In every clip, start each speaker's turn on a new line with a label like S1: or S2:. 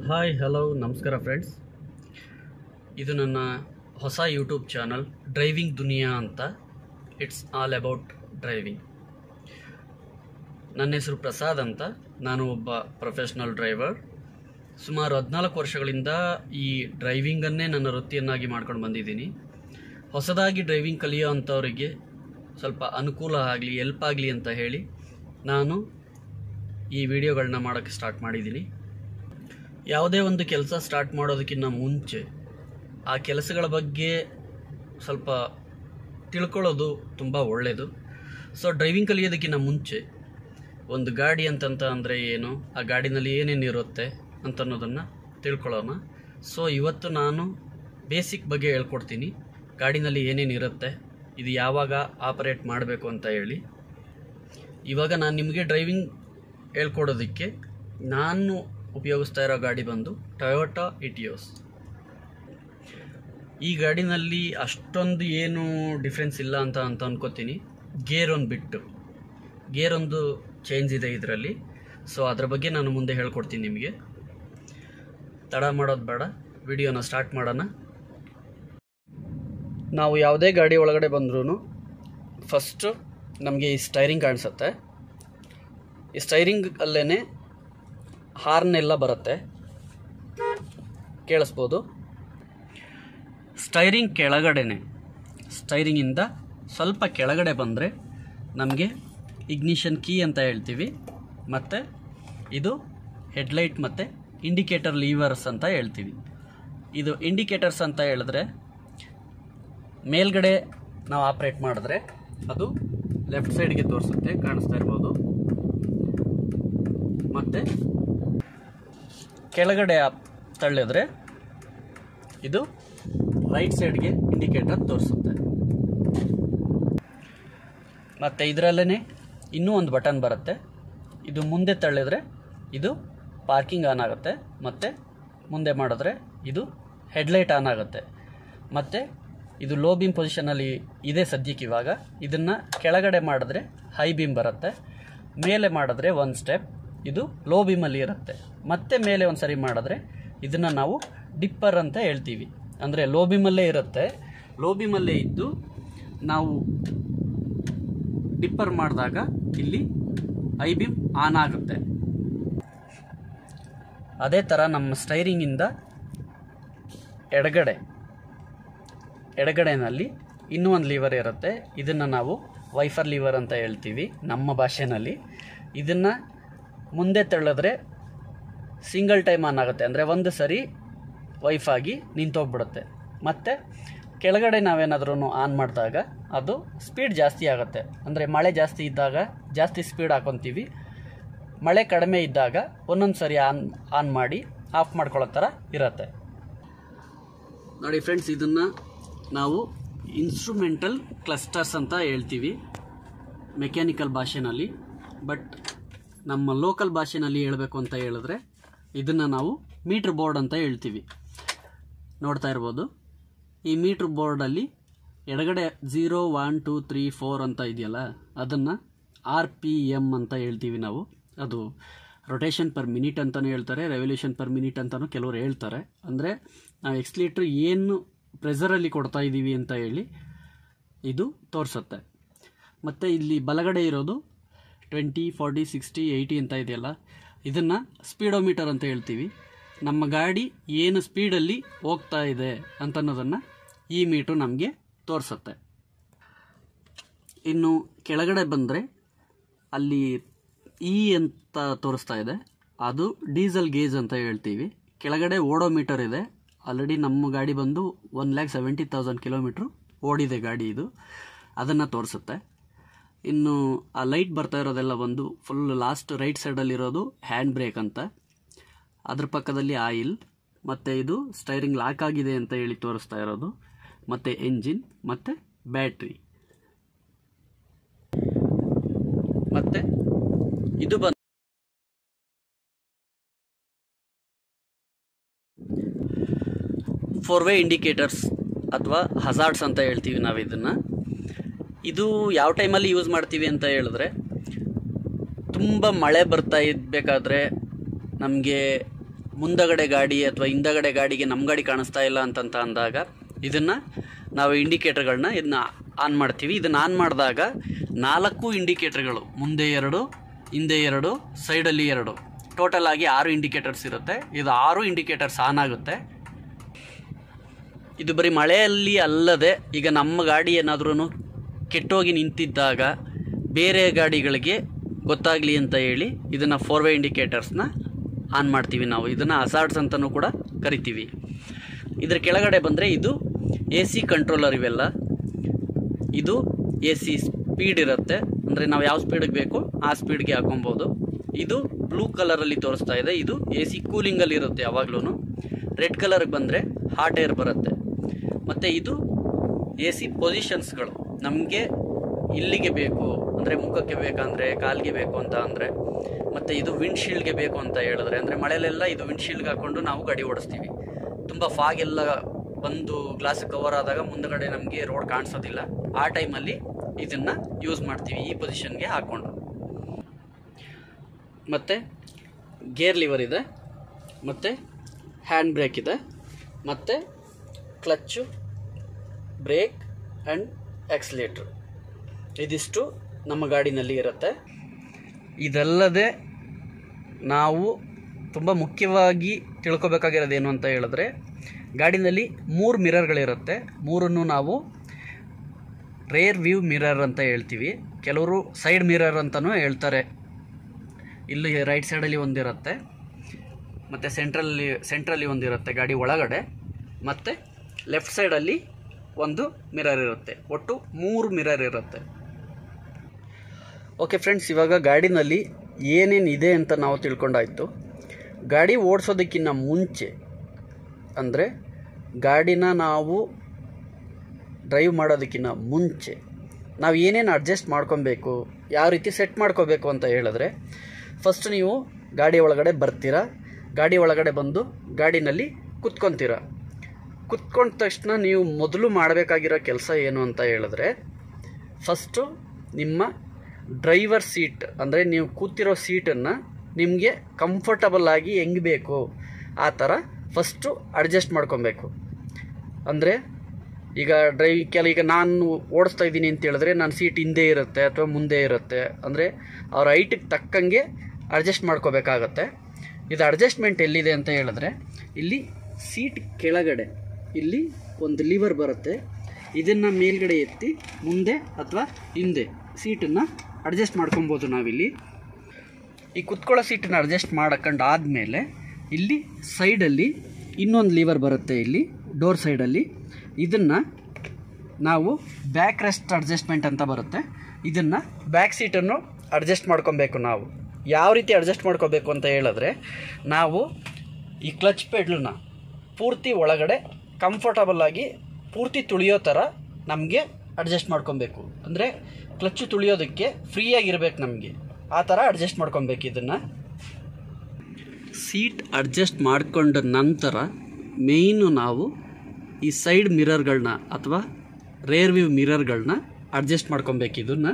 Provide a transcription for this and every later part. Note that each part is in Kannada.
S1: ಹಾಯ್ ಹಲೋ ನಮಸ್ಕಾರ ಫ್ರೆಂಡ್ಸ್ ಇದು ನನ್ನ ಹೊಸ ಯೂಟ್ಯೂಬ್ ಚಾನಲ್ ಡ್ರೈವಿಂಗ್ ದುನಿಯಾ ಅಂತ ಇಟ್ಸ್ ಆಲ್ ಅಬೌಟ್ ಡ್ರೈವಿಂಗ್ ನನ್ನ ಹೆಸರು ಪ್ರಸಾದ್ ಅಂತ ನಾನು ಒಬ್ಬ ಪ್ರೊಫೆಷ್ನಲ್ ಡ್ರೈವರ್ ಸುಮಾರು ಹದಿನಾಲ್ಕು ವರ್ಷಗಳಿಂದ ಈ ಡ್ರೈವಿಂಗನ್ನೇ ನನ್ನ ವೃತ್ತಿಯನ್ನಾಗಿ ಮಾಡ್ಕೊಂಡು ಬಂದಿದ್ದೀನಿ ಹೊಸದಾಗಿ ಡ್ರೈವಿಂಗ್ ಕಲಿಯೋ ಅಂಥವರಿಗೆ ಸ್ವಲ್ಪ ಅನುಕೂಲ ಆಗಲಿ ಎಲ್ಪ್ ಆಗಲಿ ಅಂತ ಹೇಳಿ ನಾನು ಈ ವಿಡಿಯೋಗಳನ್ನ ಮಾಡೋಕ್ಕೆ ಸ್ಟಾರ್ಟ್ ಮಾಡಿದ್ದೀನಿ ಯಾವುದೇ ಒಂದು ಕೆಲಸ ಸ್ಟಾರ್ಟ್ ಮಾಡೋದಕ್ಕಿಂತ ಮುಂಚೆ ಆ ಕೆಲಸಗಳ ಬಗ್ಗೆ ಸ್ವಲ್ಪ ತಿಳ್ಕೊಳ್ಳೋದು ತುಂಬ ಒಳ್ಳೆಯದು ಸೊ ಡ್ರೈವಿಂಗ್ ಕಲಿಯೋದಕ್ಕಿಂತ ಮುಂಚೆ ಒಂದು ಗಾಡಿ ಅಂತಂತ ಅಂದರೆ ಏನು ಆ ಗಾಡಿನಲ್ಲಿ ಏನೇನು ಇರುತ್ತೆ ಅಂತ ಅನ್ನೋದನ್ನು ತಿಳ್ಕೊಳ್ಳೋಣ ಸೊ ಇವತ್ತು ನಾನು ಬೇಸಿಕ್ ಬಗ್ಗೆ ಹೇಳ್ಕೊಡ್ತೀನಿ ಗಾಡಿನಲ್ಲಿ ಏನೇನು ಇರುತ್ತೆ ಇದು ಯಾವಾಗ ಆಪರೇಟ್ ಮಾಡಬೇಕು ಅಂತ ಹೇಳಿ ಇವಾಗ ನಾನು ನಿಮಗೆ ಡ್ರೈವಿಂಗ್ ಹೇಳ್ಕೊಡೋದಕ್ಕೆ ನಾನು ಉಪಯೋಗಿಸ್ತಾ ಇರೋ ಗಾಡಿ ಬಂದು ಟೊಯೋಟಾ ಇಟಿಯೋಸ್ ಈ ಗಾಡಿನಲ್ಲಿ ಅಷ್ಟೊಂದು ಏನು ಡಿಫ್ರೆನ್ಸ್ ಇಲ್ಲ ಅಂತ ಅಂತ ಅನ್ಕೋತೀನಿ ಗೇರ್ ಒಂದು ಬಿಟ್ಟು ಗೇರ್ ಒಂದು ಚೇಂಜ್ ಇದೆ ಇದರಲ್ಲಿ ಸೊ ಅದ್ರ ಬಗ್ಗೆ ನಾನು ಮುಂದೆ ಹೇಳ್ಕೊಡ್ತೀನಿ ನಿಮಗೆ ತಡ ಮಾಡೋದು ಬೇಡ ವಿಡಿಯೋನ ಸ್ಟಾರ್ಟ್ ಮಾಡೋಣ ನಾವು ಯಾವುದೇ ಗಾಡಿ ಒಳಗಡೆ ಬಂದ್ರೂ ಫಸ್ಟು ನಮಗೆ ಈ ಸ್ಟೈರಿಂಗ್ ಕಾಣಿಸುತ್ತೆ ಈ ಸ್ಟೈರಿಂಗ್ ಅಲ್ಲೇ ಹಾರ್ನ್ ಎಲ್ಲ ಬರುತ್ತೆ ಕೇಳಿಸ್ಬೋದು ಸ್ಟೈರಿಂಗ್ ಕೆಳಗಡೆನೆ ಸ್ಟೈರಿಂಗಿಂದ ಸ್ವಲ್ಪ ಕೆಳಗಡೆ ಬಂದರೆ ನಮಗೆ ಇಗ್ನಿಷನ್ ಕೀ ಅಂತ ಹೇಳ್ತೀವಿ ಮತ್ತು ಇದು ಹೆಡ್ಲೈಟ್ ಮತ್ತು ಇಂಡಿಕೇಟರ್ ಲೀವರ್ಸ್ ಅಂತ ಹೇಳ್ತೀವಿ ಇದು ಇಂಡಿಕೇಟರ್ಸ್ ಅಂತ ಹೇಳಿದ್ರೆ ಮೇಲ್ಗಡೆ ನಾವು ಆಪ್ರೇಟ್ ಮಾಡಿದ್ರೆ ಅದು ಲೆಫ್ಟ್ ಸೈಡ್ಗೆ ತೋರಿಸುತ್ತೆ ಕಾಣಿಸ್ತಾ ಇರ್ಬೋದು ಮತ್ತು ಕೆಳಗಡೆ ಆಪ್ ತಳ್ಳಿದ್ರೆ ಇದು ರೈಟ್ ಸೈಡ್ಗೆ ಇಂಡಿಕೇಟರ್ ತೋರಿಸುತ್ತೆ ಮತ್ತು ಇದರಲ್ಲೇ ಇನ್ನೂ ಒಂದು ಬಟನ್ ಬರುತ್ತೆ ಇದು ಮುಂದೆ ತಳ್ಳಿದ್ರೆ ಇದು ಪಾರ್ಕಿಂಗ್ ಆನ್ ಆಗುತ್ತೆ ಮತ್ತು ಮುಂದೆ ಮಾಡಿದ್ರೆ ಇದು ಹೆಡ್ಲೈಟ್ ಆನ್ ಆಗುತ್ತೆ ಮತ್ತು ಇದು ಲೋ ಬೀಮ್ ಪೊಸಿಷನಲ್ಲಿ ಇದೆ ಸದ್ಯಕ್ಕೆ ಇವಾಗ ಇದನ್ನು ಕೆಳಗಡೆ ಮಾಡಿದ್ರೆ ಹೈ ಬೀಮ್ ಬರುತ್ತೆ ಮೇಲೆ ಮಾಡಿದ್ರೆ ಒಂದು ಸ್ಟೆಪ್ ಇದು ಲೋ ಬೀಮಲ್ಲಿ ಇರುತ್ತೆ ಮತ್ತೆ ಮೇಲೆ ಒಂದು ಸರಿ ಮಾಡಿದ್ರೆ ಇದನ್ನು ನಾವು ಡಿಪ್ಪರ್ ಅಂತ ಹೇಳ್ತೀವಿ ಅಂದರೆ ಲೋ ಬೀಮಲ್ಲೇ ಇರುತ್ತೆ ಲೋ ಬೀಮಲ್ಲೇ ಇದ್ದು ನಾವು ಡಿಪ್ಪರ್ ಮಾಡಿದಾಗ ಇಲ್ಲಿ ಐ ಬೀಮ್ ಆನ್ ಆಗುತ್ತೆ ಅದೇ ಥರ ನಮ್ಮ ಸ್ಟೈರಿಂಗಿಂದ ಎಡಗಡೆ ಎಡಗಡೆನಲ್ಲಿ ಇನ್ನೂ ಒಂದು ಲೀವರ್ ಇರುತ್ತೆ ಇದನ್ನು ನಾವು ವೈಫರ್ ಲೀವರ್ ಅಂತ ಹೇಳ್ತೀವಿ ನಮ್ಮ ಭಾಷೆನಲ್ಲಿ ಇದನ್ನು ಮುಂದೆ ತಳ್ಳಿದ್ರೆ ಸಿಂಗಲ್ ಟೈಮ್ ಆನ್ ಆಗುತ್ತೆ ಅಂದರೆ ಒಂದು ಸರಿ ವೈಫ್ ಆಗಿ ನಿಂತೋಗ್ಬಿಡುತ್ತೆ ಮತ್ತು ಕೆಳಗಡೆ ನಾವೇನಾದ್ರೂ ಆನ್ ಮಾಡಿದಾಗ ಅದು ಸ್ಪೀಡ್ ಜಾಸ್ತಿ ಆಗುತ್ತೆ ಅಂದರೆ ಮಳೆ ಜಾಸ್ತಿ ಇದ್ದಾಗ ಜಾಸ್ತಿ ಸ್ಪೀಡ್ ಹಾಕೊತೀವಿ ಮಳೆ ಕಡಿಮೆ ಇದ್ದಾಗ ಒಂದೊಂದು ಸರಿ ಆನ್ ಆನ್ ಮಾಡಿ ಆಫ್ ಮಾಡ್ಕೊಳ್ಳೋ ಥರ ಇರುತ್ತೆ ನೋಡಿ ಫ್ರೆಂಡ್ಸ್ ಇದನ್ನು ನಾವು ಇನ್ಸ್ಟ್ರೂಮೆಂಟಲ್ ಕ್ಲಸ್ಟರ್ಸ್ ಅಂತ ಹೇಳ್ತೀವಿ ಮೆಕ್ಯಾನಿಕಲ್ ಭಾಷೆನಲ್ಲಿ ಬಟ್ ನಮ್ಮ ಲೋಕಲ್ ಭಾಷೆನಲ್ಲಿ ಹೇಳಬೇಕು ಅಂತ ಹೇಳಿದ್ರೆ ಇದನ್ನು ನಾವು ಮೀಟ್ರ್ ಬೋರ್ಡ್ ಅಂತ ಹೇಳ್ತೀವಿ ನೋಡ್ತಾ ಇರ್ಬೋದು ಈ ಮೀಟ್ರ್ ಬೋರ್ಡಲ್ಲಿ ಎಡಗಡೆ zero one two three four ಅಂತ ಇದೆಯಲ್ಲ ಅದನ್ನು ಆರ್ ಪಿ ಎಮ್ ಅಂತ ಹೇಳ್ತೀವಿ ನಾವು ಅದು ರೊಟೇಷನ್ ಪರ್ ಮಿನಿಟ್ ಅಂತಲೂ ಹೇಳ್ತಾರೆ ರೆವಲ್ಯೂಷನ್ ಪರ್ ಮಿನಿಟ್ ಅಂತಲೂ ಕೆಲವರು ಹೇಳ್ತಾರೆ ಅಂದರೆ ನಾವು ಎಕ್ಸ್ಲೀಟ್ರ್ ಏನು ಪ್ರೆಸರಲ್ಲಿ ಕೊಡ್ತಾ ಇದ್ದೀವಿ ಅಂತ ಹೇಳಿ ಇದು ತೋರಿಸುತ್ತೆ ಮತ್ತು ಇಲ್ಲಿ ಬಲಗಡೆ ಇರೋದು ಟ್ವೆಂಟಿ ಫಾರ್ಟಿ ಸಿಕ್ಸ್ಟಿ ಏಯ್ಟಿ ಅಂತ ಇದೆಯಲ್ಲ ಇದನ್ನು ಸ್ಪೀಡೋಮೀಟರ್ ಅಂತ ಹೇಳ್ತೀವಿ ನಮ್ಮ ಗಾಡಿ ಏನು ಸ್ಪೀಡಲ್ಲಿ ಹೋಗ್ತಾ ಇದೆ ಅಂತ ಅನ್ನೋದನ್ನು ಈ ಮೀಟ್ರು ನಮಗೆ ತೋರಿಸುತ್ತೆ ಇನ್ನು ಕೆಳಗಡೆ ಬಂದರೆ ಅಲ್ಲಿ ಇ ಅಂತ ತೋರಿಸ್ತಾ ಇದೆ ಅದು ಡೀಸೆಲ್ ಗೇಜ್ ಅಂತ ಹೇಳ್ತೀವಿ ಕೆಳಗಡೆ ಓಡೋ ಮೀಟರ್ ಇದೆ ಆಲ್ರೆಡಿ ನಮ್ಮ ಗಾಡಿ ಬಂದು one lakh seventy thousand kilometre ಓಡಿದೆ ಗಾಡಿ ಇದು ಅದನ್ನು ತೋರಿಸುತ್ತೆ ಇನ್ನು ಆ ಲೈಟ್ ಬರ್ತಾ ಇರೋದೆಲ್ಲ ಬಂದು ಫುಲ್ ಲಾಸ್ಟ್ ರೈಟ್ ಸೈಡಲ್ಲಿರೋದು ಹ್ಯಾಂಡ್ ಬ್ರೇಕ್ ಅಂತ ಅದ್ರ ಪಕ್ಕದಲ್ಲಿ ಆಯಿಲ್ ಮತ್ತು ಇದು ಸ್ಟೈರಿಂಗ್ ಲಾಕ್ ಆಗಿದೆ ಅಂತ ಹೇಳಿ ತೋರಿಸ್ತಾ ಇರೋದು ಮತ್ತು ಎಂಜಿನ್ ಮತ್ತು ಬ್ಯಾಟ್ರಿ ಮತ್ತು ಇದು ಬಂದು ಫೋರ್ ವೇ ಇಂಡಿಕೇಟರ್ಸ್ ಅಥವಾ ಹಜಾರ್ಡ್ಸ್ ಅಂತ ಹೇಳ್ತೀವಿ ನಾವು ಇದನ್ನು ಇದು ಯಾವ ಟೈಮಲ್ಲಿ ಯೂಸ್ ಮಾಡ್ತೀವಿ ಅಂತ ಹೇಳಿದ್ರೆ ತುಂಬ ಮಳೆ ಬರ್ತಾ ಇರಬೇಕಾದ್ರೆ ನಮಗೆ ಮುಂದಗಡೆ ಗಾಡಿ ಅಥವಾ ಹಿಂದಗಡೆ ಗಾಡಿಗೆ ನಮ್ಮ ಗಾಡಿ ಕಾಣಿಸ್ತಾ ಇಲ್ಲ ಅಂತಂತ ಅಂದಾಗ ಇದನ್ನು ನಾವು ಇಂಡಿಕೇಟರ್ಗಳನ್ನ ಇದನ್ನ ಆನ್ ಮಾಡ್ತೀವಿ ಇದನ್ನು ಆನ್ ಮಾಡಿದಾಗ ನಾಲ್ಕು ಇಂಡಿಕೇಟರ್ಗಳು ಮುಂದೆ ಎರಡು ಹಿಂದೆ ಎರಡು ಸೈಡಲ್ಲಿ ಎರಡು ಟೋಟಲ್ ಆಗಿ ಆರು ಇಂಡಿಕೇಟರ್ಸ್ ಇರುತ್ತೆ ಇದು ಆರು ಇಂಡಿಕೇಟರ್ಸ್ ಆನ್ ಆಗುತ್ತೆ ಇದು ಬರೀ ಮಳೆಯಲ್ಲಿ ಅಲ್ಲದೆ ಈಗ ನಮ್ಮ ಗಾಡಿ ಏನಾದ್ರೂ ಕೆಟ್ಟೋಗಿ ನಿಂತಿದ್ದಾಗ ಬೇರೆ ಗಾಡಿಗಳಿಗೆ ಗೊತ್ತಾಗಲಿ ಅಂತ ಹೇಳಿ ಇದನ್ನು ಫೋರ್ ವೇ ಇಂಡಿಕೇಟರ್ಸ್ನ ಆನ್ ಮಾಡ್ತೀವಿ ನಾವು ಇದನ್ನು ಅಸಾರ್ಡ್ಸ್ ಅಂತಲೂ ಕೂಡ ಕರಿತೀವಿ ಇದ್ರ ಕೆಳಗಡೆ ಬಂದರೆ ಇದು ಎ ಸಿ ಕಂಟ್ರೋಲರ್ ಇವೆಲ್ಲ ಇದು ಎ ಸಿ ಸ್ಪೀಡ್ ಇರುತ್ತೆ ಅಂದರೆ ನಾವು ಯಾವ ಸ್ಪೀಡಿಗೆ ಬೇಕು ಆ ಸ್ಪೀಡ್ಗೆ ಹಾಕೊಬೋದು ಇದು ಬ್ಲೂ ಕಲರಲ್ಲಿ ತೋರಿಸ್ತಾ ಇದೆ ಇದು ಎ ಸಿ ಕೂಲಿಂಗಲ್ಲಿ ಇರುತ್ತೆ ಯಾವಾಗಲೂ ರೆಡ್ ಕಲರ್ಗೆ ಬಂದರೆ ಹಾಟ್ ಏರ್ ಬರುತ್ತೆ ಮತ್ತು ಇದು ಎ ಸಿ ಪೊಸಿಷನ್ಸ್ಗಳು ನಮಗೆ ಇಲ್ಲಿಗೆ ಬೇಕು ಅಂದರೆ ಮುಖಕ್ಕೆ ಬೇಕಂದರೆ ಕಾಲಿಗೆ ಬೇಕು ಅಂತ ಅಂದರೆ ಮತ್ತು ಇದು ವಿಂಡ್ಶೀಲ್ಡ್ಗೆ ಬೇಕು ಅಂತ ಹೇಳಿದ್ರೆ ಅಂದರೆ ಮಳೆಯಲ್ಲೆಲ್ಲ ಇದು ವಿಂಡ್ಶೀಲ್ಡ್ಗೆ ಹಾಕ್ಕೊಂಡು ನಾವು ಗಾಡಿ ಓಡಿಸ್ತೀವಿ ತುಂಬ ಫಾಗ್ ಎಲ್ಲ ಬಂದು ಗ್ಲಾಸ್ ಕವರ್ ಆದಾಗ ಮುಂದಗಡೆ ನಮಗೆ ರೋಡ್ ಕಾಣಿಸೋದಿಲ್ಲ ಆ ಟೈಮಲ್ಲಿ ಇದನ್ನು ಯೂಸ್ ಮಾಡ್ತೀವಿ ಈ ಪೊಸಿಷನ್ಗೆ ಹಾಕ್ಕೊಂಡು ಮತ್ತು ಗೇರ್ ಲಿವರ್ ಇದೆ ಮತ್ತು ಹ್ಯಾಂಡ್ ಬ್ರೇಕ್ ಇದೆ ಮತ್ತು ಕ್ಲಚ್ಚು ಬ್ರೇಕ್ ಆ್ಯಂಡ್ ಎಕ್ಸ್ಲೇಟ್ರ್ ಇದಿಷ್ಟು ನಮ್ಮ ಗಾಡಿನಲ್ಲಿ ಇರುತ್ತೆ ಇದಲ್ಲದೆ ನಾವು ತುಂಬ ಮುಖ್ಯವಾಗಿ ತಿಳ್ಕೊಬೇಕಾಗಿರೋದು ಏನು ಅಂತ ಹೇಳಿದ್ರೆ ಗಾಡಿನಲ್ಲಿ ಮೂರು ಮಿರರ್ಗಳಿರುತ್ತೆ ಮೂರನ್ನು ನಾವು ರೇರ್ ವ್ಯೂ ಮಿರರ್ ಅಂತ ಹೇಳ್ತೀವಿ ಕೆಲವರು ಸೈಡ್ ಮಿರರ್ ಅಂತಲೂ ಹೇಳ್ತಾರೆ ಇಲ್ಲಿ ರೈಟ್ ಸೈಡಲ್ಲಿ ಒಂದಿರುತ್ತೆ ಮತ್ತು ಸೆಂಟ್ರಲ್ಲಿ ಸೆಂಟ್ರಲ್ಲಿ ಒಂದಿರುತ್ತೆ ಗಾಡಿ ಒಳಗಡೆ ಮತ್ತು ಲೆಫ್ಟ್ ಸೈಡಲ್ಲಿ ಒಂದು ಮಿರರ್ ಇರುತ್ತೆ ಒಟ್ಟು ಮೂರು ಮಿರರ್ ಇರುತ್ತೆ ಓಕೆ ಫ್ರೆಂಡ್ಸ್ ಇವಾಗ ಗಾಡಿನಲ್ಲಿ ಏನೇನು ಇದೆ ಅಂತ ನಾವು ತಿಳ್ಕೊಂಡಾಯ್ತು ಗಾಡಿ ಓಡಿಸೋದಕ್ಕಿಂತ ಮುಂಚೆ ಅಂದರೆ ಗಾಡಿನ ನಾವು ಡ್ರೈವ್ ಮಾಡೋದಕ್ಕಿಂತ ಮುಂಚೆ ನಾವು ಏನೇನು ಅಡ್ಜಸ್ಟ್ ಮಾಡ್ಕೊಬೇಕು ಯಾವ ರೀತಿ ಸೆಟ್ ಮಾಡ್ಕೋಬೇಕು ಅಂತ ಹೇಳಿದ್ರೆ ಫಸ್ಟ್ ನೀವು ಗಾಡಿ ಒಳಗಡೆ ಬರ್ತೀರಾ ಗಾಡಿ ಒಳಗಡೆ ಬಂದು ಗಾಡಿನಲ್ಲಿ ಕುತ್ಕೊತೀರ ಕುತ್ಕೊಂಡ ತಕ್ಷಣ ನೀವು ಮೊದಲು ಮಾಡಬೇಕಾಗಿರೋ ಕೆಲಸ ಏನು ಅಂತ ಹೇಳಿದ್ರೆ ಫಸ್ಟು ನಿಮ್ಮ ಡ್ರೈವರ್ ಸೀಟ್ ಅಂದರೆ ನೀವು ಕೂತಿರೋ ಸೀಟನ್ನು ನಿಮಗೆ ಕಂಫರ್ಟಬಲ್ ಆಗಿ ಹೆಂಗೆ ಬೇಕು ಆ ಥರ ಫಸ್ಟು ಅಡ್ಜಸ್ಟ್ ಮಾಡ್ಕೊಬೇಕು ಅಂದರೆ ಈಗ ಡ್ರೈವ್ ಕೆಲ ಈಗ ನಾನು ಓಡಿಸ್ತಾ ಇದ್ದೀನಿ ಅಂತ ಹೇಳಿದ್ರೆ ನನ್ನ ಸೀಟ್ ಹಿಂದೆ ಇರುತ್ತೆ ಅಥವಾ ಮುಂದೆ ಇರುತ್ತೆ ಅಂದರೆ ಅವ್ರ ಹೈಟಿಗೆ ತಕ್ಕಂಗೆ ಅಡ್ಜಸ್ಟ್ ಮಾಡ್ಕೋಬೇಕಾಗತ್ತೆ ಇದು ಅಡ್ಜಸ್ಟ್ಮೆಂಟ್ ಎಲ್ಲಿದೆ ಅಂತ ಹೇಳಿದ್ರೆ ಇಲ್ಲಿ ಸೀಟ್ ಕೆಳಗಡೆ ಇಲ್ಲಿ ಒಂದು ಲಿವರ್ ಬರುತ್ತೆ ಇದನ್ನು ಮೇಲ್ಗಡೆ ಎತ್ತಿ ಮುಂದೆ ಅಥವಾ ಹಿಂದೆ ಸೀಟನ್ನು ಅಡ್ಜಸ್ಟ್ ಮಾಡ್ಕೊಬೋದು ನಾವಿಲ್ಲಿ ಈ ಕುತ್ಕೊಳ್ಳೋ ಸೀಟನ್ನು ಅಡ್ಜಸ್ಟ್ ಮಾಡ್ಕೊಂಡು ಆದಮೇಲೆ ಇಲ್ಲಿ ಸೈಡಲ್ಲಿ ಇನ್ನೊಂದು ಲೀವರ್ ಬರುತ್ತೆ ಇಲ್ಲಿ ಡೋರ್ ಸೈಡಲ್ಲಿ ಇದನ್ನು ನಾವು ಬ್ಯಾಕ್ ರೆಸ್ಟ್ ಅಡ್ಜಸ್ಟ್ಮೆಂಟ್ ಅಂತ ಬರುತ್ತೆ ಇದನ್ನು ಬ್ಯಾಕ್ ಸೀಟನ್ನು ಅಡ್ಜಸ್ಟ್ ಮಾಡ್ಕೊಬೇಕು ನಾವು ಯಾವ ರೀತಿ ಅಡ್ಜಸ್ಟ್ ಮಾಡ್ಕೋಬೇಕು ಅಂತ ಹೇಳಿದ್ರೆ ನಾವು ಈ ಕ್ಲಚ್ ಪೆಡ್ಲನ್ನ ಪೂರ್ತಿ ಒಳಗಡೆ ಕಂಫರ್ಟಬಲ್ ಆಗಿ ಪೂರ್ತಿ ತುಳಿಯೋ ಥರ ನಮಗೆ ಅಡ್ಜಸ್ಟ್ ಮಾಡ್ಕೊಬೇಕು ಅಂದರೆ ಕ್ಲಚ್ಚು ತುಳಿಯೋದಕ್ಕೆ ಫ್ರೀಯಾಗಿರ್ಬೇಕು ನಮಗೆ ಆ ಥರ ಅಡ್ಜಸ್ಟ್ ಮಾಡ್ಕೊಬೇಕು ಇದನ್ನು ಸೀಟ್ ಅಡ್ಜಸ್ಟ್ ಮಾಡಿಕೊಂಡ ನಂತರ ಮೇಯ್ನು ನಾವು ಈ ಸೈಡ್ ಮಿರರ್ಗಳನ್ನ ಅಥವಾ ರೇರ್ ವ್ಯೂ ಮಿರರ್ಗಳನ್ನ ಅಡ್ಜಸ್ಟ್ ಮಾಡ್ಕೊಬೇಕು ಇದನ್ನು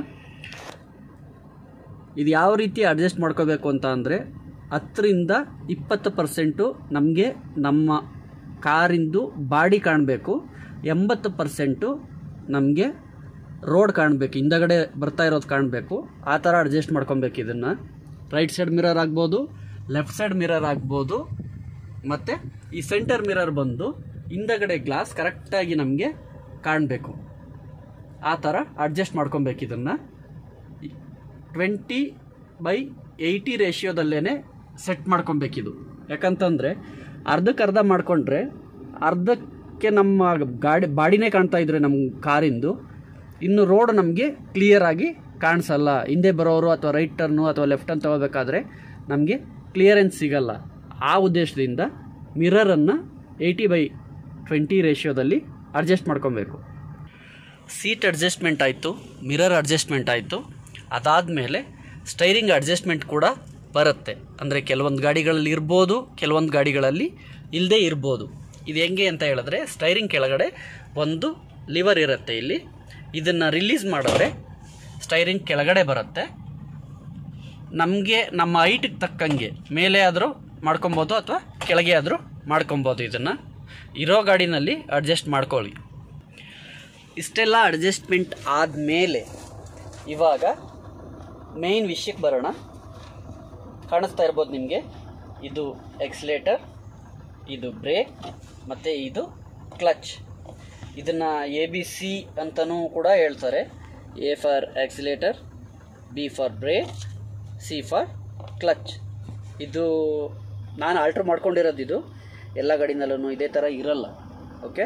S1: ಇದು ಯಾವ ರೀತಿ ಅಡ್ಜಸ್ಟ್ ಮಾಡ್ಕೋಬೇಕು ಅಂತ ಅಂದರೆ ಹತ್ತರಿಂದ ಇಪ್ಪತ್ತು ಪರ್ಸೆಂಟು ನಮಗೆ ನಮ್ಮ ಕಾರಿಂದು ಬಾಡಿ ಕಾಣಬೇಕು ಎಂಬತ್ತು ಪರ್ಸೆಂಟು ನಮಗೆ ರೋಡ್ ಕಾಣಬೇಕು ಹಿಂದಗಡೆ ಬರ್ತಾ ಇರೋದು ಕಾಣಬೇಕು ಆ ಥರ ಅಡ್ಜಸ್ಟ್ ಮಾಡ್ಕೊಬೇಕು ಇದನ್ನು ರೈಟ್ ಸೈಡ್ ಮಿರರ್ ಆಗ್ಬೋದು ಲೆಫ್ಟ್ ಸೈಡ್ ಮಿರರ್ ಆಗ್ಬೋದು ಮತ್ತು ಈ ಸೆಂಟರ್ ಮಿರರ್ ಬಂದು ಹಿಂದಗಡೆ ಗ್ಲಾಸ್ ಕರೆಕ್ಟಾಗಿ ನಮಗೆ ಕಾಣಬೇಕು ಆ ಥರ ಅಡ್ಜಸ್ಟ್ ಮಾಡ್ಕೊಬೇಕು ಇದನ್ನು ಟ್ವೆಂಟಿ ಬೈ ಏಯ್ಟಿ ರೇಷಿಯೋದಲ್ಲೇ ಸೆಟ್ ಮಾಡ್ಕೊಬೇಕಿದು ಯಾಕಂತಂದರೆ ಅರ್ಧಕ್ಕರ್ಧ ಮಾಡಿಕೊಂಡ್ರೆ ಅರ್ಧಕ್ಕೆ ನಮ್ಮ ಗಾಡಿ ಬಾಡಿನೇ ಕಾಣ್ತಾ ಇದ್ರೆ ನಮ್ಮ ಕಾರಿಂದು ಇನ್ನು ರೋಡ್ ನಮಗೆ ಕ್ಲಿಯರಾಗಿ ಕಾಣಿಸಲ್ಲ ಹಿಂದೆ ಬರೋರು ಅಥವಾ ರೈಟ್ ಟರ್ನು ಅಥವಾ ಲೆಫ್ಟ್ ಟರ್ನ್ ತಗೋಬೇಕಾದ್ರೆ ನಮಗೆ ಕ್ಲಿಯರೆನ್ಸ್ ಸಿಗಲ್ಲ ಆ ಉದ್ದೇಶದಿಂದ ಮಿರರನ್ನು ಏಯ್ಟಿ ಬೈ ಟ್ವೆಂಟಿ ರೇಷಿಯೋದಲ್ಲಿ ಅಡ್ಜಸ್ಟ್ ಮಾಡ್ಕೊಬೇಕು ಸೀಟ್ ಅಡ್ಜಸ್ಟ್ಮೆಂಟ್ ಆಯಿತು ಮಿರರ್ ಅಡ್ಜಸ್ಟ್ಮೆಂಟ್ ಆಯಿತು ಅದಾದಮೇಲೆ ಸ್ಟೈರಿಂಗ್ ಅಡ್ಜಸ್ಟ್ಮೆಂಟ್ ಕೂಡ ಬರುತ್ತೆ ಅಂದರೆ ಕೆಲವೊಂದು ಗಾಡಿಗಳಲ್ಲಿ ಇರ್ಬೋದು ಕೆಲವೊಂದು ಗಾಡಿಗಳಲ್ಲಿ ಇಲ್ಲದೇ ಇರ್ಬೋದು ಇದು ಹೆಂಗೆ ಅಂತ ಹೇಳಿದ್ರೆ ಸ್ಟೈರಿಂಗ್ ಕೆಳಗಡೆ ಒಂದು ಲಿವರ್ ಇರುತ್ತೆ ಇಲ್ಲಿ ಇದನ್ನು ರಿಲೀಸ್ ಮಾಡಿದ್ರೆ ಸ್ಟೈರಿಂಗ್ ಕೆಳಗಡೆ ಬರುತ್ತೆ ನಮಗೆ ನಮ್ಮ ಹೈಟಿಗೆ ತಕ್ಕಂಗೆ ಮೇಲೆ ಆದರೂ ಮಾಡ್ಕೊಬೋದು ಅಥವಾ ಕೆಳಗೆ ಆದರೂ ಮಾಡ್ಕೊಬೋದು ಇದನ್ನು ಇರೋ ಗಾಡಿನಲ್ಲಿ ಅಡ್ಜಸ್ಟ್ ಮಾಡ್ಕೊಳ್ಳಿ ಇಷ್ಟೆಲ್ಲ ಅಡ್ಜಸ್ಟ್ಮೆಂಟ್ ಆದಮೇಲೆ ಇವಾಗ ಮೇಯ್ನ್ ವಿಷಯಕ್ಕೆ ಬರೋಣ ಕಾಣಿಸ್ತಾ ಇರ್ಬೋದು ನಿಮಗೆ ಇದು ಎಕ್ಸ್ಲೇಟರ್ ಇದು ಬ್ರೇಕ್ ಮತ್ತು ಇದು ಕ್ಲಚ್ ಇದನ್ನು ಎ ಬಿ ಸಿ ಅಂತಲೂ ಕೂಡ ಹೇಳ್ತಾರೆ A for accelerator B for brake C for clutch ಇದು ನಾನು ಆಲ್ಟ್ರ್ ಮಾಡ್ಕೊಂಡಿರೋದು ಇದು ಎಲ್ಲ ಗಾಡಿನಲ್ಲೂ ಇದೇ ಥರ ಇರಲ್ಲ ಓಕೆ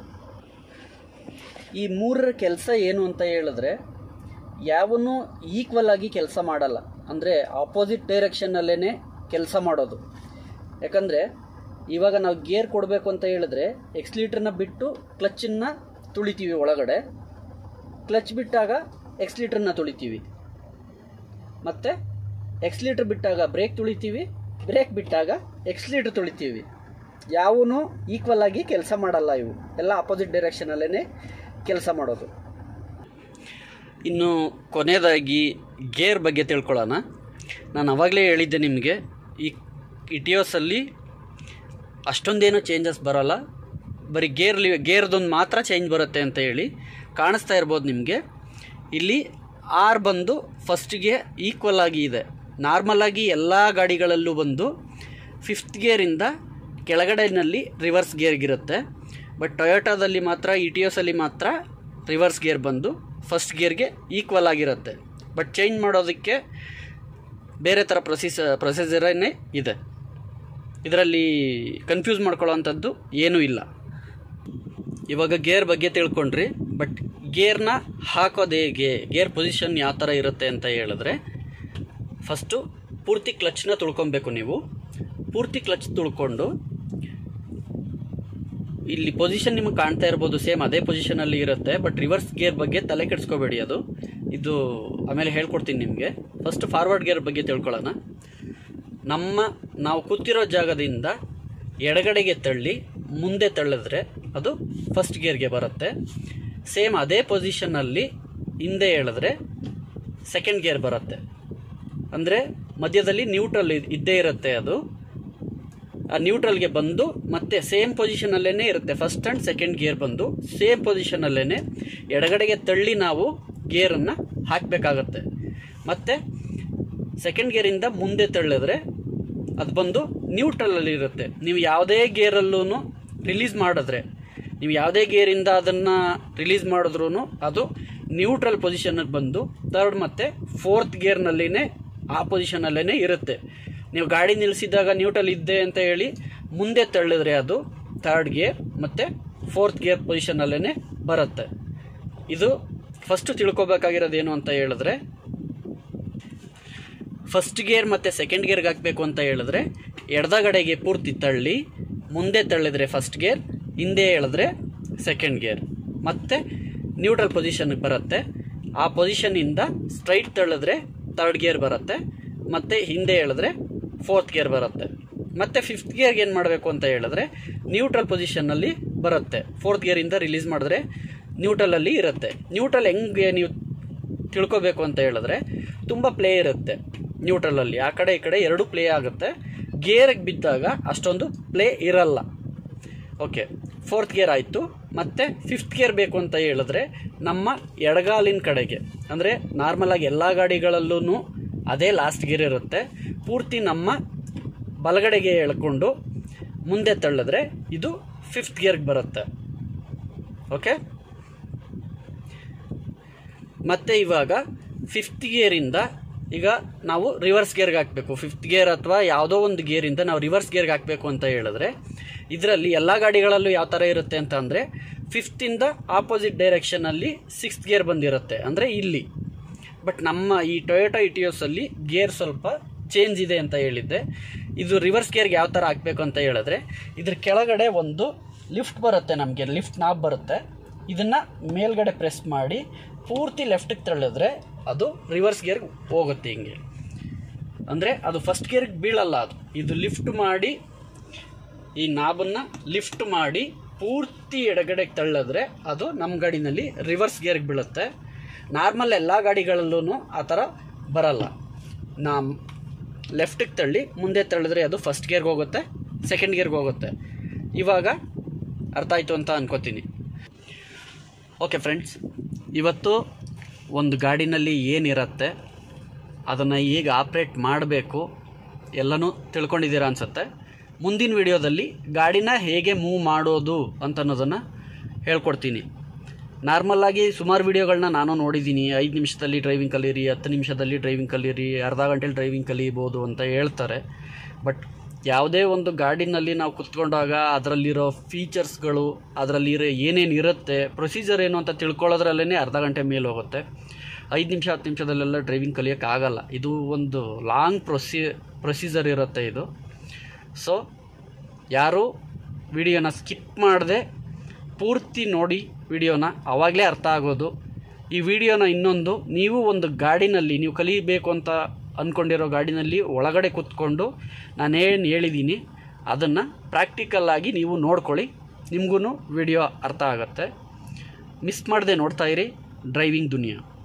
S1: ಈ ಮೂರರ ಕೆಲಸ ಏನು ಅಂತ ಹೇಳಿದ್ರೆ ಯಾವನು ಈಕ್ವಲ್ ಆಗಿ ಕೆಲಸ ಮಾಡಲ್ಲ ಅಂದರೆ ಆಪೋಸಿಟ್ ಡೈರೆಕ್ಷನ್ನಲ್ಲೇ ಕೆಲಸ ಮಾಡೋದು ಯಾಕಂದರೆ ಇವಾಗ ನಾವು ಗೇರ್ ಕೊಡಬೇಕು ಅಂತ ಹೇಳಿದ್ರೆ ಎಕ್ಸ್ಲೀಟ್ರನ್ನ ಬಿಟ್ಟು ಕ್ಲಚ್ಚನ್ನು ತುಳಿತೀವಿ ಒಳಗಡೆ ಕ್ಲಚ್ ಬಿಟ್ಟಾಗ ಎಕ್ಸ್ಲೀಟ್ರನ್ನ ತುಳಿತೀವಿ ಮತ್ತು ಎಕ್ಸ್ಲೀಟ್ರ್ ಬಿಟ್ಟಾಗ ಬ್ರೇಕ್ ತುಳಿತೀವಿ ಬ್ರೇಕ್ ಬಿಟ್ಟಾಗ ಎಕ್ಸ್ಲೀಟ್ರ್ ತುಳಿತೀವಿ ಯಾವೂ ಈಕ್ವಲ್ ಆಗಿ ಕೆಲಸ ಮಾಡಲ್ಲ ಇವು ಎಲ್ಲ ಅಪೋಸಿಟ್ ಡೈರೆಕ್ಷನಲ್ಲೇ ಕೆಲಸ ಮಾಡೋದು ಇನ್ನು ಕೊನೆಯದಾಗಿ ಗೇರ್ ಬಗ್ಗೆ ತಿಳ್ಕೊಳ್ಳೋಣ ನಾನು ಅವಾಗಲೇ ಹೇಳಿದ್ದೆ ನಿಮಗೆ ಈ ಇಟಿಯೋಸಲ್ಲಿ ಅಷ್ಟೊಂದೇನು ಚೇಂಜಸ್ ಬರೋಲ್ಲ ಬರೀ ಗೇರ್ಲಿ ಗೇರ್ದೊಂದು ಮಾತ್ರ ಚೇಂಜ್ ಬರುತ್ತೆ ಅಂತ ಹೇಳಿ ಕಾಣಿಸ್ತಾ ಇರ್ಬೋದು ನಿಮಗೆ ಇಲ್ಲಿ ಆರ್ ಬಂದು ಫಸ್ಟಿಗೆ ಈಕ್ವಲ್ ಆಗಿ ಇದೆ ನಾರ್ಮಲಾಗಿ ಎಲ್ಲ ಗಾಡಿಗಳಲ್ಲೂ ಬಂದು ಫಿಫ್ತ್ ಗೇರಿಂದ ಕೆಳಗಡೆನಲ್ಲಿ ರಿವರ್ಸ್ ಗೇರ್ಗಿರುತ್ತೆ ಬಟ್ ಟೊಯೋಟಾದಲ್ಲಿ ಮಾತ್ರ ಇ ಟಿ ಎಸಲ್ಲಿ ಮಾತ್ರ ರಿವರ್ಸ್ ಗೇರ್ ಬಂದು ಫಸ್ಟ್ ಗೇರ್ಗೆ ಈಕ್ವಲ್ ಆಗಿರುತ್ತೆ ಬಟ್ ಚೇಂಜ್ ಮಾಡೋದಕ್ಕೆ ಬೇರೆ ಥರ ಪ್ರೊಸೀಸ್ ಪ್ರೊಸೀಜರೇ ಇದೆ ಇದರಲ್ಲಿ ಕನ್ಫ್ಯೂಸ್ ಮಾಡ್ಕೊಳ್ಳೋವಂಥದ್ದು ಏನೂ ಇಲ್ಲ ಇವಾಗ ಗೇರ್ ಬಗ್ಗೆ ತಿಳ್ಕೊಂಡ್ರಿ ಬಟ್ ಗೇರ್ನ ಹಾಕೋದು ಹೇಗೆ ಗೇರ್ ಪೊಸಿಷನ್ ಯಾವ ಥರ ಇರುತ್ತೆ ಅಂತ ಹೇಳಿದ್ರೆ ಫಸ್ಟು ಪೂರ್ತಿ ಕ್ಲಚ್ನ ತುಳ್ಕೊಬೇಕು ನೀವು ಪೂರ್ತಿ ಕ್ಲಚ್ ತುಳ್ಕೊಂಡು ಇಲ್ಲಿ ಪೊಸಿಷನ್ ನಿಮಗೆ ಕಾಣ್ತಾ ಇರ್ಬೋದು ಸೇಮ್ ಅದೇ ಪೊಸಿಷನಲ್ಲಿ ಇರುತ್ತೆ ಬಟ್ ರಿವರ್ಸ್ ಗೇರ್ ಬಗ್ಗೆ ತಲೆ ಕೆಡಿಸ್ಕೋಬೇಡಿ ಅದು ಇದು ಆಮೇಲೆ ಹೇಳ್ಕೊಡ್ತೀನಿ ನಿಮಗೆ ಫಸ್ಟ್ ಫಾರ್ವರ್ಡ್ ಗೇರ್ ಬಗ್ಗೆ ತಿಳ್ಕೊಳ್ಳೋಣ ನಮ್ಮ ನಾವು ಕೂತಿರೋ ಜಾಗದಿಂದ ಎಡಗಡೆಗೆ ತಳ್ಳಿ ಮುಂದೆ ತಳ್ಳಿದ್ರೆ ಅದು ಫಸ್ಟ್ ಗೇರ್ಗೆ ಬರುತ್ತೆ ಸೇಮ್ ಅದೇ ಪೊಸಿಷನ್ನಲ್ಲಿ ಹಿಂದೆ ಎಳೆದ್ರೆ ಸೆಕೆಂಡ್ ಗೇರ್ ಬರುತ್ತೆ ಅಂದರೆ ಮಧ್ಯದಲ್ಲಿ ನ್ಯೂಟ್ರಲ್ ಇದ್ದೇ ಇರುತ್ತೆ ಅದು ಆ ನ್ಯೂಟ್ರಲ್ಗೆ ಬಂದು ಮತ್ತೆ ಸೇಮ್ ಪೊಸಿಷನಲ್ಲೇ ಇರುತ್ತೆ ಫಸ್ಟ್ ಆ್ಯಂಡ್ ಸೆಕೆಂಡ್ ಗೇರ್ ಬಂದು ಸೇಮ್ ಪೊಸಿಷನಲ್ಲೇ ಎಡಗಡೆಗೆ ತಳ್ಳಿ ನಾವು ಗೇರನ್ನು ಹಾಕಬೇಕಾಗತ್ತೆ ಮತ್ತು ಸೆಕೆಂಡ್ ಗೇರಿಂದ ಮುಂದೆ ತಳ್ಳಿದ್ರೆ ಅದು ಬಂದು ನ್ಯೂಟ್ರಲಲ್ಲಿ ಇರುತ್ತೆ ನೀವು ಯಾವುದೇ ಗೇರಲ್ಲೂ ರಿಲೀಸ್ ಮಾಡಿದ್ರೆ ನೀವು ಯಾವುದೇ ಗೇರಿಂದ ಅದನ್ನು ರಿಲೀಸ್ ಮಾಡಿದ್ರೂ ಅದು ನ್ಯೂಟ್ರಲ್ ಪೊಸಿಷನ್ಗೆ ಬಂದು ತರ್ಡ್ ಮತ್ತು ಫೋರ್ತ್ ಗೇರ್ನಲ್ಲಿನೇ ಆ ಪೊಸಿಷನಲ್ಲೇ ಇರುತ್ತೆ ನೀವು ಗಾಡಿ ನಿಲ್ಲಿಸಿದಾಗ ನ್ಯೂಟ್ರಲ್ ಇದ್ದೆ ಅಂತ ಹೇಳಿ ಮುಂದೆ ತಳ್ಳಿದ್ರೆ ಅದು ಥರ್ಡ್ ಗೇರ್ ಮತ್ತು ಫೋರ್ತ್ ಗೇರ್ ಪೊಸಿಷನಲ್ಲೇ ಬರುತ್ತೆ ಇದು ಫಸ್ಟ್ ತಿಳ್ಕೊಬೇಕಾಗಿರೋದು ಏನು ಅಂತ ಹೇಳಿದ್ರೆ ಫಸ್ಟ್ ಗೇರ್ ಮತ್ತು ಸೆಕೆಂಡ್ ಗೇರ್ಗೆ ಹಾಕಬೇಕು ಅಂತ ಹೇಳಿದ್ರೆ ಎಡದಗಡೆಗೆ ಪೂರ್ತಿ ತಳ್ಳಿ ಮುಂದೆ ತಳ್ಳಿದ್ರೆ ಫಸ್ಟ್ ಗೇರ್ ಹಿಂದೆ ಎಳೆದ್ರೆ ಸೆಕೆಂಡ್ ಗೇರ್ ಮತ್ತು ನ್ಯೂಟ್ರಲ್ ಪೊಸಿಷನ್ಗೆ ಬರುತ್ತೆ ಆ ಪೊಸಿಷನ್ನಿಂದ ಸ್ಟ್ರೈಟ್ ತಳ್ಳಿದ್ರೆ ತರ್ಡ್ ಗೇರ್ ಬರುತ್ತೆ ಮತ್ತು ಹಿಂದೆ ಎಳೆದ್ರೆ ಫೋರ್ತ್ ಗೇರ್ ಬರುತ್ತೆ ಮತ್ತು ಫಿಫ್ತ್ ಗೇರ್ಗೆ ಏನು ಮಾಡಬೇಕು ಅಂತ ಹೇಳಿದ್ರೆ ನ್ಯೂಟ್ರಲ್ ಪೊಸಿಷನ್ನಲ್ಲಿ ಬರುತ್ತೆ ಫೋರ್ತ್ ಗೇರಿಂದ ರಿಲೀಸ್ ಮಾಡಿದ್ರೆ ನ್ಯೂಟ್ರಲಲ್ಲಿ ಇರುತ್ತೆ ನ್ಯೂಟ್ರಲ್ ಹೆಂಗೆ ನೀವು ತಿಳ್ಕೊಬೇಕು ಅಂತ ಹೇಳಿದ್ರೆ ತುಂಬ ಪ್ಲೇ ಇರುತ್ತೆ ನ್ಯೂಟ್ರಲಲ್ಲಿ ಆ ಕಡೆ ಈ ಕಡೆ ಎರಡು ಪ್ಲೇ ಆಗುತ್ತೆ ಗೇರಿಗೆ ಬಿದ್ದಾಗ ಅಷ್ಟೊಂದು ಪ್ಲೇ ಇರಲ್ಲ ಓಕೆ ಫೋರ್ತ್ ಗೇರ್ ಆಯಿತು ಮತ್ತು ಫಿಫ್ತ್ ಗೇರ್ ಬೇಕು ಅಂತ ಹೇಳಿದ್ರೆ ನಮ್ಮ ಎಡಗಾಲಿನ ಕಡೆಗೆ ಅಂದರೆ ನಾರ್ಮಲಾಗಿ ಎಲ್ಲ ಗಾಡಿಗಳಲ್ಲೂ ಅದೇ ಲಾಸ್ಟ್ ಗೇರ್ ಇರುತ್ತೆ ಪೂರ್ತಿ ನಮ್ಮ ಬಲಗಡೆಗೆ ಎಳ್ಕೊಂಡು ಮುಂದೆ ತಳ್ಳಿದ್ರೆ ಇದು ಫಿಫ್ತ್ ಗೇರ್ಗೆ ಬರುತ್ತೆ ಓಕೆ ಮತ್ತೆ ಇವಾಗ ಫಿಫ್ತ್ ಗೇರಿಂದ ಈಗ ನಾವು ರಿವರ್ಸ್ ಗೇರ್ಗೆ ಹಾಕಬೇಕು ಫಿಫ್ತ್ ಗೇರ್ ಅಥವಾ ಯಾವುದೋ ಒಂದು ಗೇರಿಂದ ನಾವು ರಿವರ್ಸ್ ಗೇರ್ಗೆ ಹಾಕಬೇಕು ಅಂತ ಹೇಳಿದ್ರೆ ಇದರಲ್ಲಿ ಎಲ್ಲ ಗಾಡಿಗಳಲ್ಲೂ ಯಾವ ಥರ ಇರುತ್ತೆ ಅಂತ ಅಂದರೆ ಫಿಫ್ತಿಂದ ಆಪೋಸಿಟ್ ಡೈರೆಕ್ಷನಲ್ಲಿ ಸಿಕ್ಸ್ತ್ ಗೇರ್ ಬಂದಿರುತ್ತೆ ಅಂದರೆ ಇಲ್ಲಿ ಬಟ್ ನಮ್ಮ ಈ ಟೊಯೋಟಾ ಇಟಿಯೋಸಲ್ಲಿ ಗೇರ್ ಸ್ವಲ್ಪ ಚೇಂಜ್ ಇದೆ ಅಂತ ಹೇಳಿದ್ದೆ ಇದು ರಿವರ್ಸ್ ಗೇರ್ಗೆ ಯಾವ ಥರ ಹಾಕಬೇಕು ಅಂತ ಹೇಳಿದ್ರೆ ಇದ್ರ ಕೆಳಗಡೆ ಒಂದು ಲಿಫ್ಟ್ ಬರುತ್ತೆ ನಮಗೆ ಲಿಫ್ಟ್ ನಾಬ್ ಬರುತ್ತೆ ಇದನ್ನು ಮೇಲ್ಗಡೆ ಪ್ರೆಸ್ ಮಾಡಿ ಪೂರ್ತಿ ಲೆಫ್ಟಿಗೆ ತಳ್ಳಿದ್ರೆ ಅದು ರಿವರ್ಸ್ ಗೇರ್ಗೆ ಹೋಗುತ್ತೆ ಹಿಂಗೆ ಅಂದರೆ ಅದು ಫಸ್ಟ್ ಗೇರ್ಗೆ ಬೀಳಲ್ಲ ಅದು ಇದು ಲಿಫ್ಟ್ ಮಾಡಿ ಈ ನಾಬನ್ನು ಲಿಫ್ಟ್ ಮಾಡಿ ಪೂರ್ತಿ ಎಡಗಡೆಗೆ ತಳ್ಳಿದ್ರೆ ಅದು ನಮ್ಮ ಗಾಡಿನಲ್ಲಿ ರಿವರ್ಸ್ ಗೇರ್ಗೆ ಬೀಳುತ್ತೆ ನಾರ್ಮಲ್ ಎಲ್ಲ ಗಾಡಿಗಳಲ್ಲೂ ಆ ಥರ ಬರಲ್ಲ ನಾ ಲೆಫ್ಟಿಗೆ ತಳ್ಳಿ ಮುಂದೆ ತಳ್ಳಿದ್ರೆ ಅದು ಫಸ್ಟ್ ಗೇರ್ಗೆ ಹೋಗುತ್ತೆ ಸೆಕೆಂಡ್ ಗೇರ್ಗೆ ಹೋಗುತ್ತೆ ಇವಾಗ ಅರ್ಥ ಆಯಿತು ಅಂತ ಅನ್ಕೋತೀನಿ ಓಕೆ ಫ್ರೆಂಡ್ಸ್ ಇವತ್ತು ಒಂದು ಗಾಡಿನಲ್ಲಿ ಏನಿರುತ್ತೆ ಅದನ್ನು ಹೇಗೆ ಆಪ್ರೇಟ್ ಮಾಡಬೇಕು ಎಲ್ಲನೂ ತಿಳ್ಕೊಂಡಿದ್ದೀರಾ ಅನಿಸುತ್ತೆ ಮುಂದಿನ ವಿಡಿಯೋದಲ್ಲಿ ಗಾಡಿನ ಹೇಗೆ ಮೂವ್ ಮಾಡೋದು ಅಂತ ಅನ್ನೋದನ್ನು ಹೇಳ್ಕೊಡ್ತೀನಿ ನಾರ್ಮಲ್ಲಾಗಿ ಸುಮಾರು ವಿಡಿಯೋಗಳನ್ನ ನಾನು ನೋಡಿದ್ದೀನಿ ಐದು ನಿಮಿಷದಲ್ಲಿ ಡ್ರೈವಿಂಗ್ ಕಲೀರಿ ಹತ್ತು ನಿಮಿಷದಲ್ಲಿ ಡ್ರೈವಿಂಗ್ ಕಲೀರಿ ಅರ್ಧ ಗಂಟೆಲಿ ಡ್ರೈವಿಂಗ್ ಕಲಿಬೋದು ಅಂತ ಹೇಳ್ತಾರೆ ಬಟ್ ಯಾವುದೇ ಒಂದು ಗಾಡಿನಲ್ಲಿ ನಾವು ಕುತ್ಕೊಂಡಾಗ ಅದರಲ್ಲಿರೋ ಫೀಚರ್ಸ್ಗಳು ಅದರಲ್ಲಿರೋ ಏನೇನು ಇರುತ್ತೆ ಪ್ರೊಸೀಜರ್ ಏನು ಅಂತ ತಿಳ್ಕೊಳ್ಳೋದ್ರಲ್ಲೇ ಅರ್ಧ ಗಂಟೆ ಮೇಲೆ ಹೋಗುತ್ತೆ ಐದು ನಿಮಿಷ ಹತ್ತು ನಿಮಿಷದಲ್ಲೆಲ್ಲ ಡ್ರೈವಿಂಗ್ ಕಲಿಯೋಕ್ಕಾಗಲ್ಲ ಇದು ಒಂದು ಲಾಂಗ್ ಪ್ರೊಸೀ ಪ್ರೊಸೀಜರ್ ಇರುತ್ತೆ ಇದು ಸೊ ಯಾರು ವಿಡಿಯೋನ ಸ್ಕಿಪ್ ಮಾಡದೆ ಪೂರ್ತಿ ನೋಡಿ ವಿಡಿಯೋನ ಆವಾಗಲೇ ಅರ್ಥ ಆಗೋದು ಈ ವಿಡಿಯೋನ ಇನ್ನೊಂದು ನೀವು ಒಂದು ಗಾಡಿನಲ್ಲಿ ನೀವು ಕಲಿಬೇಕು ಅಂತ ಅಂದ್ಕೊಂಡಿರೋ ಗಾಡಿನಲ್ಲಿ ಒಳಗಡೆ ಕೂತ್ಕೊಂಡು ನಾನೇನು ಹೇಳಿದ್ದೀನಿ ಅದನ್ನು ಪ್ರಾಕ್ಟಿಕಲ್ಲಾಗಿ ನೀವು ನೋಡ್ಕೊಳ್ಳಿ ನಿಮಗೂ ವಿಡಿಯೋ ಅರ್ಥ ಆಗುತ್ತೆ ಮಿಸ್ ಮಾಡದೆ ನೋಡ್ತಾ ಇರಿ ಡ್ರೈವಿಂಗ್ ದುನಿಯಾ